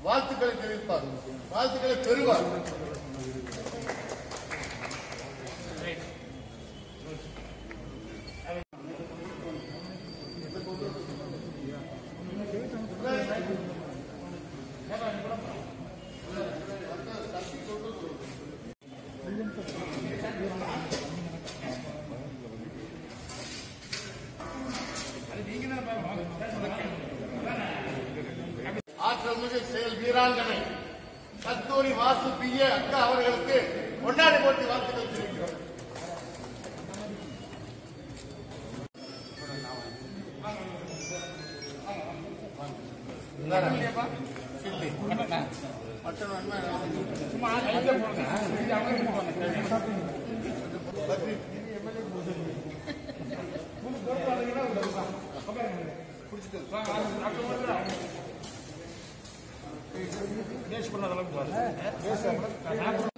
வாழ்த்துக்களை தெரிவிப்பார் வாழ்த்துக்களை பெறுவார் ஆற்றல் மிகு செயல் வீராங்கனை கஸ்தூரி வாசு பி ஏ அக்கா அவர்களுக்கு கொண்டாடி போட்டி வாழ்த்துக்கள் தெரிவிக்கிறோம் பேஸ் பண்ண அளவுக்கு